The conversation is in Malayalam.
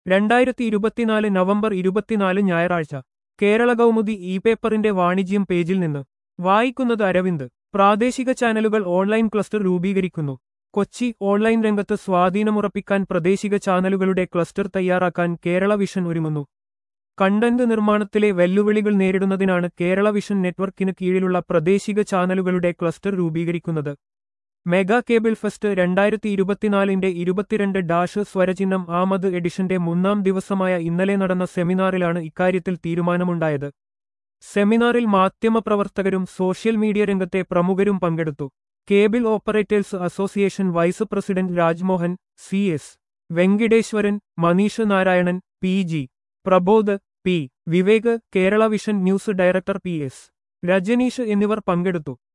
രണ്ടായിരത്തി ഇരുപത്തിനാല് നവംബർ ഇരുപത്തിനാല് ഞായറാഴ്ച കേരള കൗമുദി ഇ പേപ്പറിന്റെ വാണിജ്യം പേജിൽ നിന്ന് വായിക്കുന്നത് അരവിന്ദ് പ്രാദേശിക ചാനലുകൾ ഓൺലൈൻ ക്ലസ്റ്റർ രൂപീകരിക്കുന്നു കൊച്ചി ഓൺലൈൻ രംഗത്ത് സ്വാധീനമുറപ്പിക്കാൻ പ്രാദേശിക ചാനലുകളുടെ ക്ലസ്റ്റർ തയ്യാറാക്കാൻ കേരള വിഷൻ ഒരുങ്ങുന്നു കണ്ടന്റ് നിർമ്മാണത്തിലെ വെല്ലുവിളികൾ നേരിടുന്നതിനാണ് കേരള വിഷൻ നെറ്റ്വർക്കിന് കീഴിലുള്ള പ്രാദേശിക ചാനലുകളുടെ ക്ലസ്റ്റർ രൂപീകരിക്കുന്നത് മെഗാ കേബിൾ ഫെസ്റ്റ് രണ്ടായിരത്തി ഇരുപത്തിനാലിന്റെ ഇരുപത്തിരണ്ട് ഡാഷ് സ്വരചിഹ്നം ആമത് എഡിഷന്റെ മൂന്നാം ദിവസമായ ഇന്നലെ നടന്ന സെമിനാറിലാണ് ഇക്കാര്യത്തിൽ തീരുമാനമുണ്ടായത് സെമിനാറിൽ മാധ്യമപ്രവർത്തകരും സോഷ്യൽ മീഡിയ രംഗത്തെ പ്രമുഖരും പങ്കെടുത്തു cable operators association vice president Rajmohan C S Venkateswaran Manish Narayanan P G Prabodh P Vivek Kerala vision news director P S Rajaneesh എന്നിവർ പങ്കെടുത്തു